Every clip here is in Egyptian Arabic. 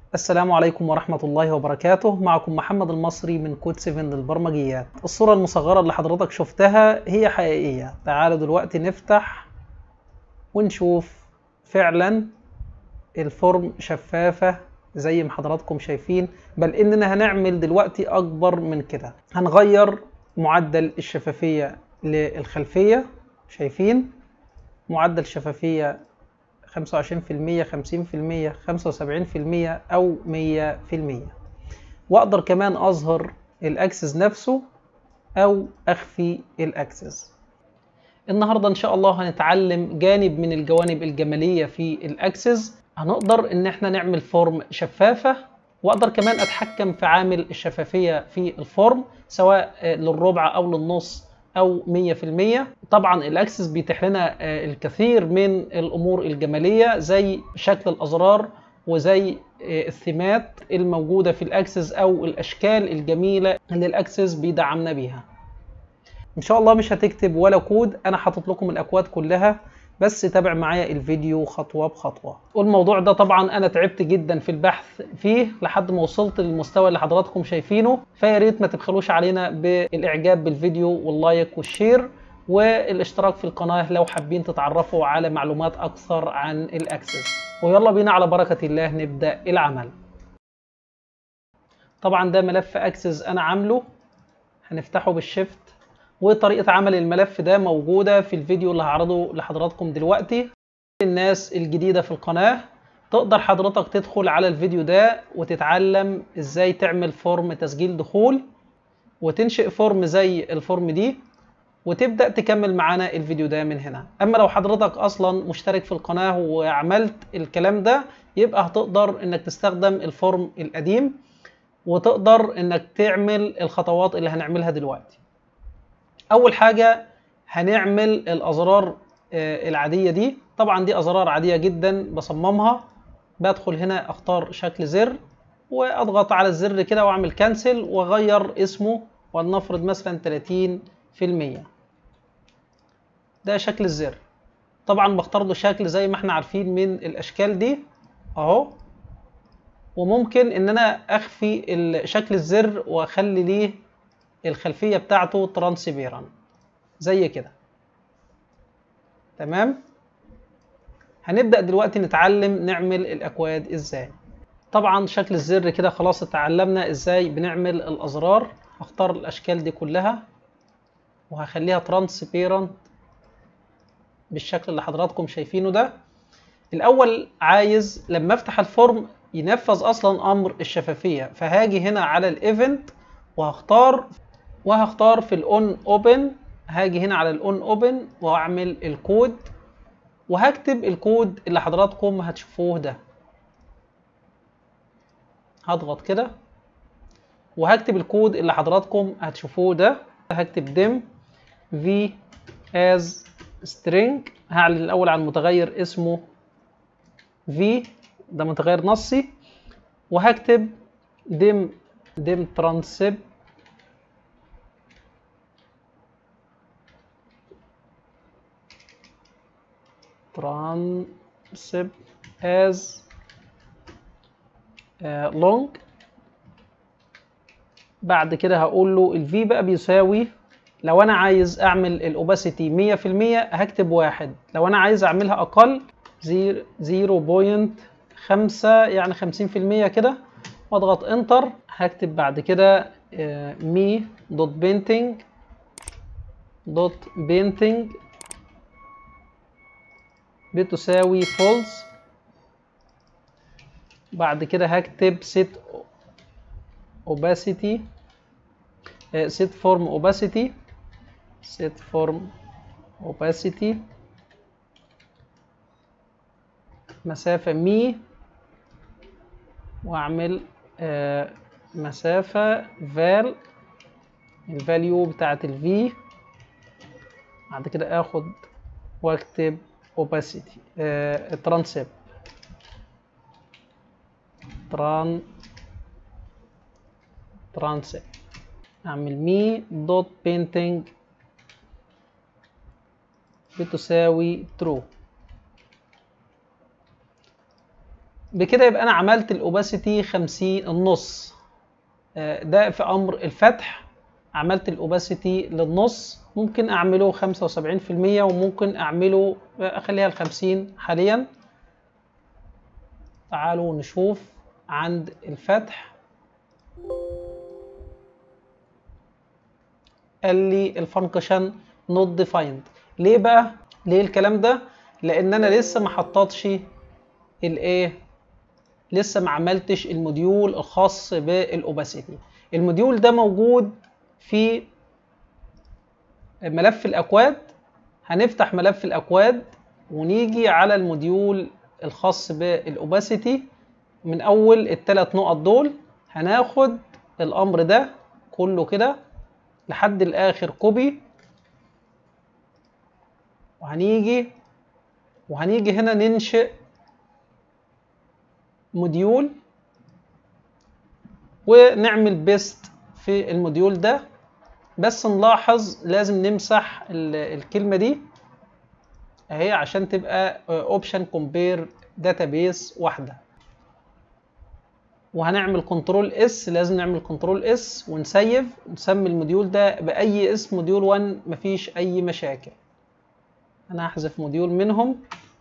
السلام عليكم ورحمة الله وبركاته معكم محمد المصري من كود 7 للبرمجيات الصورة المصغرة اللي حضرتك شفتها هي حقيقية تعالوا دلوقتي نفتح ونشوف فعلا الفورم شفافة زي ما حضراتكم شايفين بل اننا هنعمل دلوقتي اكبر من كده هنغير معدل الشفافية للخلفية شايفين معدل شفافية 25% 50% 75% أو 100% وأقدر كمان أظهر الأكسس نفسه أو أخفي الأكسس النهاردة إن شاء الله هنتعلم جانب من الجوانب الجمالية في الأكسس هنقدر إن إحنا نعمل فورم شفافة وأقدر كمان أتحكم في عامل الشفافية في الفورم سواء للربع أو للنص او 100% طبعا الاكسس بيتيح لنا الكثير من الامور الجماليه زي شكل الازرار وزي الثيمات الموجوده في الاكسس او الاشكال الجميله اللي الاكسس بيدعمنا بيها ان شاء الله مش هتكتب ولا كود انا حاطط لكم الاكواد كلها بس تابع معايا الفيديو خطوه بخطوه والموضوع ده طبعا انا تعبت جدا في البحث فيه لحد ما وصلت للمستوى اللي حضراتكم شايفينه فيا ريت ما تبخلوش علينا بالاعجاب بالفيديو واللايك والشير والاشتراك في القناه لو حابين تتعرفوا على معلومات اكثر عن الاكسس ويلا بينا على بركه الله نبدا العمل طبعا ده ملف اكسس انا عامله هنفتحه بالشيفت وطريقة عمل الملف ده موجودة في الفيديو اللي هعرضه لحضراتكم دلوقتي الناس الجديدة في القناة تقدر حضرتك تدخل على الفيديو ده وتتعلم ازاي تعمل فورم تسجيل دخول وتنشئ فورم زي الفورم دي وتبدأ تكمل معانا الفيديو ده من هنا اما لو حضرتك اصلا مشترك في القناة وعملت الكلام ده يبقى هتقدر انك تستخدم الفورم القديم وتقدر انك تعمل الخطوات اللي هنعملها دلوقتي اول حاجه هنعمل الازرار العاديه دي طبعا دي ازرار عاديه جدا بصممها بدخل هنا اختار شكل زر واضغط على الزر كده واعمل كانسل واغير اسمه ولنفرض مثلا 30% ده شكل الزر طبعا بختار له شكل زي ما احنا عارفين من الاشكال دي اهو وممكن ان انا اخفي شكل الزر واخلي ليه الخلفية بتاعته ترانسبيران زي كده تمام هنبدأ دلوقتي نتعلم نعمل الأكواد ازاي طبعا شكل الزر كده خلاص اتعلمنا ازاي بنعمل الأزرار هختار الأشكال دي كلها وهخليها ترانسبيرانت بالشكل اللي حضراتكم شايفينه ده الأول عايز لما افتح الفورم ينفذ أصلا أمر الشفافية فهاجي هنا على الإيفنت وهختار وهختار في الاون اوبن هاجي هنا على الاون اوبن واعمل الكود وهكتب الكود اللي حضراتكم هتشوفوه ده هضغط كده وهكتب الكود اللي حضراتكم هتشوفوه ده هكتب dim v as string هعلن الاول عن متغير اسمه v ده متغير نصي وهكتب dim dim transip transip as uh, long بعد كده هقول له الفي بقى بيساوي لو انا عايز اعمل الاوباسيتي 100% هكتب واحد لو انا عايز اعملها اقل 0.5 يعني 50% كده واضغط انتر هكتب بعد كده مي دوت بينتنج دوت بينتنج بتساوي فولس بعد كده هكتب set opacity set form opacity set form opacity مسافة مي واعمل آه مسافة فال الفاليو بتاعت الفي بعد كده اخد واكتب opacity آه ترانسيب تران ترانسيب اعمل مي دوت بينتنج بتساوي true بكده يبقى انا عملت الاوباسيتي 50 النص آه، ده في امر الفتح عملت الاوباسيتي للنص ممكن اعمله 75% وممكن اعمله اخليها ال 50 حاليا تعالوا نشوف عند الفتح قال لي الفانكشن نوت ديفايند ليه بقى ليه الكلام ده لان انا لسه ما حطيتش الايه لسه ما عملتش الموديول الخاص بالاوباسيتي الموديول ده موجود في ملف الاكواد هنفتح ملف الاكواد ونيجي على الموديول الخاص بالاوباسيتي من اول الثلاث نقط دول هناخد الامر ده كله كده لحد الاخر كوبي وهنيجي وهنيجي هنا ننشئ موديول ونعمل بيست في الموديول ده بس نلاحظ لازم نمسح الكلمة دي اهي عشان تبقى اوبشن كومبير داتابيس واحدة وهنعمل كنترول اس لازم نعمل كنترول اس ونسيف نسمي الموديول ده باي اسم موديول 1 مفيش اي مشاكل انا هحذف موديول منهم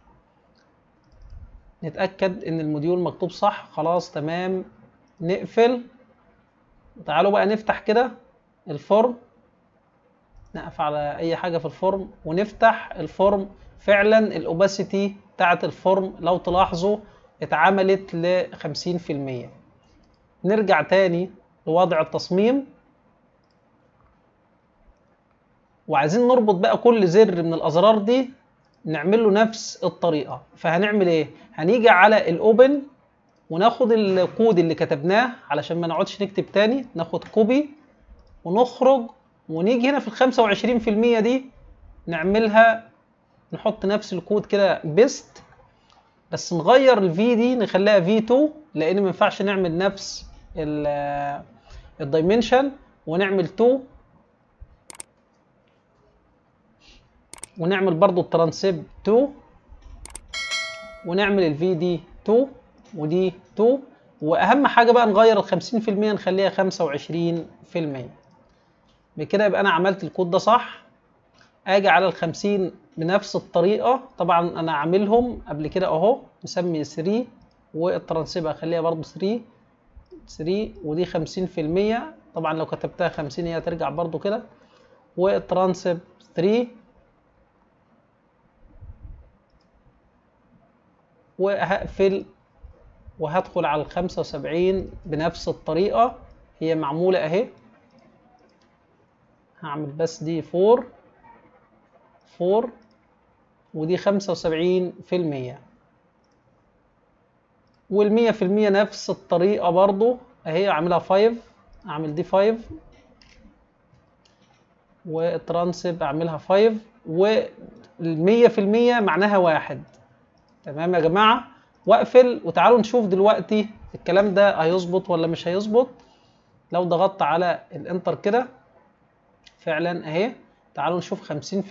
نتأكد ان الموديول مكتوب صح خلاص تمام نقفل تعالوا بقى نفتح كده الفورم نقف على اي حاجة في الفورم ونفتح الفورم فعلا الاوباسيتي بتاعت الفورم لو تلاحظوا اتعملت ل 50% نرجع تاني لوضع التصميم وعايزين نربط بقى كل زر من الازرار دي نعمل له نفس الطريقه فهنعمل ايه هنيجي على الاوبن وناخد الكود اللي كتبناه علشان ما نقعدش نكتب تاني ناخد كوبي ونخرج ونيجي هنا في الخمسة وعشرين في المية دي نعملها نحط نفس الكود كده بيست بس نغير الفي دي نخليها في 2 لان ما ينفعش نعمل نفس الدايمنشن ونعمل 2 ونعمل برضو الترانسيب 2 ونعمل الفي دي 2 ودي 2 واهم حاجه بقى نغير ال 50% نخليها 25% بكده يبقى انا عملت الكود ده صح اجي على ال 50 بنفس الطريقه طبعا انا عاملهم قبل كده اهو مسمي 3 والترانسيب هخليها برضو 3 3 ودي 50% طبعا لو كتبتها 50 هي هترجع برضو كده والترانسيب 3 وهقفل وهدخل على الخمسة وسبعين بنفس الطريقة هي معمولة اهي هعمل بس دي فور فور ودي خمسة وسبعين في المية والمية في المية نفس الطريقة برضو اهي اعملها فايف اعمل دي فايف والترانسب اعملها فايف والمية في المية معناها واحد تمام يا جماعه واقفل وتعالوا نشوف دلوقتي الكلام ده هيظبط ولا مش هيظبط لو ضغطت على الانتر كده فعلا اهي تعالوا نشوف 50% 75% 100%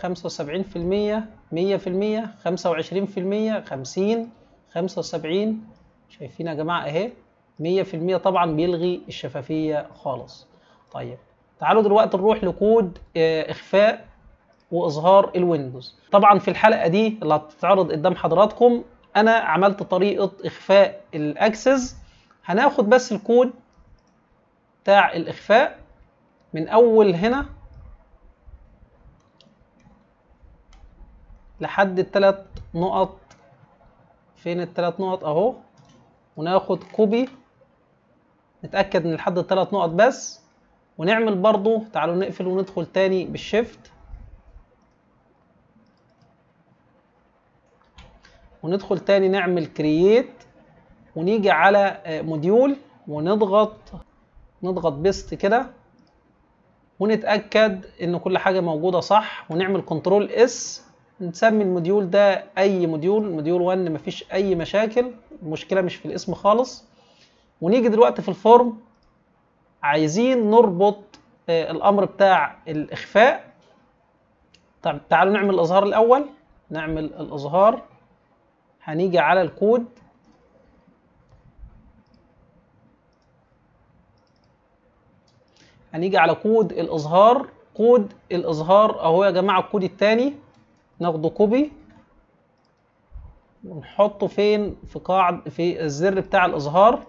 25% 50 75 شايفين يا جماعه اهي 100% طبعا بيلغي الشفافيه خالص طيب تعالوا دلوقتي نروح لكود اخفاء واظهار الويندوز طبعا في الحلقه دي اللي هتتعرض قدام حضراتكم انا عملت طريقه اخفاء الاكسس هناخد بس الكود بتاع الاخفاء من اول هنا لحد الثلاث نقط فين الثلاث نقط اهو وناخد كوبي نتاكد ان لحد الثلاث نقط بس ونعمل برضو تعالوا نقفل وندخل تاني بالشيفت وندخل تاني نعمل كرييت ونيجي على موديول ونضغط نضغط بيست كده ونتاكد ان كل حاجه موجوده صح ونعمل كنترول اس نسمي الموديول ده اي موديول موديول 1 مفيش اي مشاكل المشكله مش في الاسم خالص ونيجي دلوقتي في الفورم عايزين نربط الامر بتاع الاخفاء طب تعالوا نعمل الاظهار الاول نعمل الاظهار هنيجي على الكود هنيجي على كود الاظهار كود الاظهار اهو يا جماعه الكود التاني ناخده كوبي ونحطه فين في قاعد في الزر بتاع الاظهار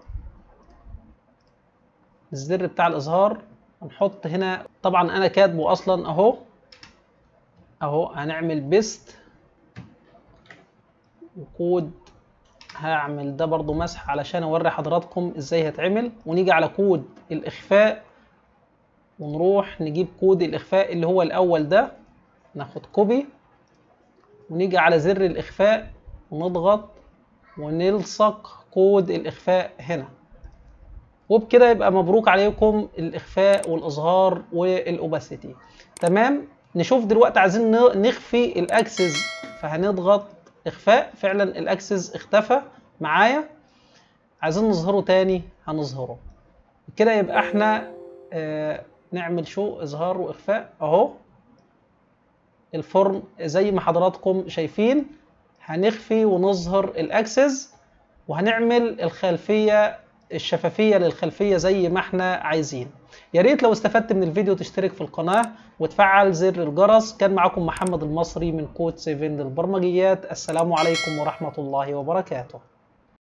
الزر بتاع الاظهار هنحط هنا طبعا انا كاتبه اصلا اهو اهو هنعمل بيست وكود هعمل ده برضو مسح علشان اوري حضراتكم ازاي هتعمل ونيجي على كود الاخفاء ونروح نجيب كود الاخفاء اللي هو الاول ده ناخد كوبي ونيجي على زر الاخفاء ونضغط ونلصق كود الاخفاء هنا وبكده يبقى مبروك عليكم الاخفاء والاظهار والاوباسيتي تمام نشوف دلوقتي عايزين نخفي الاكسس فهنضغط اخفاء فعلا الاكسس اختفى معايا عايزين نظهره تاني هنظهره كده يبقى احنا آه نعمل شو اظهار واخفاء اهو الفرن زي ما حضراتكم شايفين هنخفي ونظهر الاكسس وهنعمل الخلفيه الشفافيه للخلفيه زي ما احنا عايزين يا ريت لو استفدت من الفيديو تشترك في القناه وتفعل زر الجرس كان معكم محمد المصري من كود 7 للبرمجيات السلام عليكم ورحمه الله وبركاته